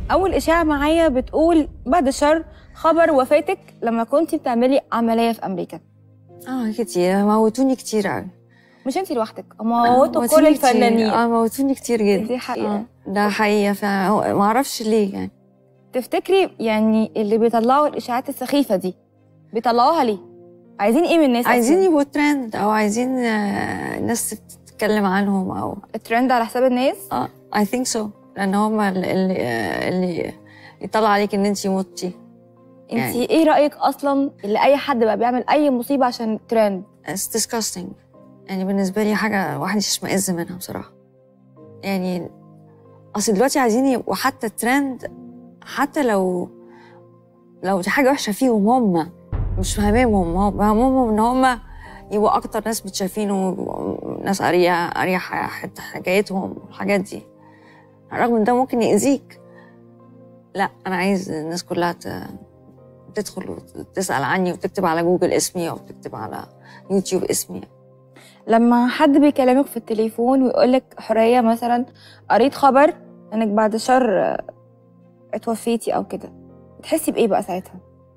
اول اشاعه معايا بتقول بعد الشر خبر وفاتك لما كنتي بتعملي عمليه في امريكا اه كتير موتوني كتير قوي مش انتي لوحدك موتوا كل الفنانين اه موتوني كتير جدا دي حقيقة. آه ده حقيقه فعلا ما اعرفش ليه يعني تفتكري يعني اللي بيطلعوا الاشاعات السخيفه دي بيطلعوها ليه عايزين ايه من الناس عايزين أصلاً؟ يبقوا ترند او عايزين آه، الناس تتكلم عنهم او الترند على حساب الناس اه اي ثينك سو لان هم اللي اللي, اللي يطلع عليك ان انت متي انت يعني- ايه رايك اصلا اللي اي حد بقى بيعمل اي مصيبه عشان ترند It's disgusting يعني بالنسبة لي حاجة الواحد يشمئز منها بصراحة يعني أصل دلوقتي عايزين يبقوا حتى ترند حتى لو لو دي حاجة وحشة فيهم هم مش همامهم هم همهم إن هم يبقوا أكتر ناس متشافين ويبقوا ناس قارية قارية ح- حتى حكايتهم والحاجات دي رغم إن ده ممكن يأذيك لا أنا عايز الناس كلها ت- تدخل وتسأل عني وتكتب على جوجل اسمي أو تكتب على يوتيوب اسمي لما حد بيكلمك في التليفون ويقولك حوريه مثلا قريت خبر انك بعد شر آه، اتوفيتي او كده بتحسي بايه بقى ساعتها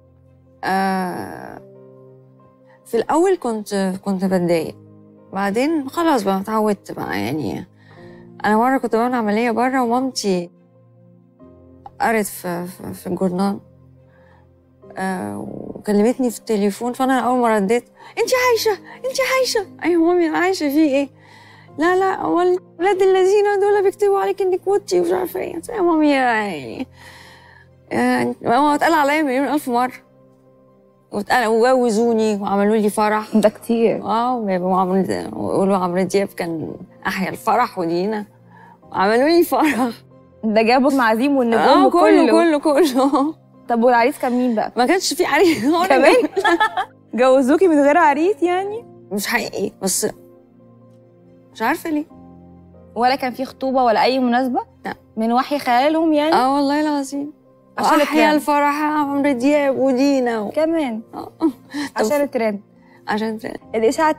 آه في الأول كنت كنت بتضايق بعدين خلاص بقى اتعودت بقى يعني أنا مرة كنت بعمل عملية بره ومامتي قرت في, في, في الجورنال آه وكلمتني في التليفون فأنا أول ما رديت أنت عايشة أنت عايشة أيوة مامي أنا عايشة في إيه؟ لا لا أول ولاد الذين دول بيكتبوا عليك إنك متي ومش عارفة إيه قلت لها يا مامي يعني آه، ماما اتقال عليا مليون ألف مرة واتقال وجوزوني وعملوا لي فرح ده كتير اه ويبقوا عمرو ويقولوا عمرو دياب كان احيا الفرح ودينا وعملوا لي فرح ده جابوا المعازيم والنجوم اه وكله كله كله كله طب والعريس كان مين بقى ما كانش في عريس كمان جوزوكي من غير عريس يعني مش حقيقي بس مش عارفه ليه ولا كان في خطوبه ولا اي مناسبه لا. من وحي خيالهم يعني اه والله العظيم عشان احيا الترند. الفرح يا عمرو دياب ودينا و... كمان آه. عشان الترند عشان الاشاعه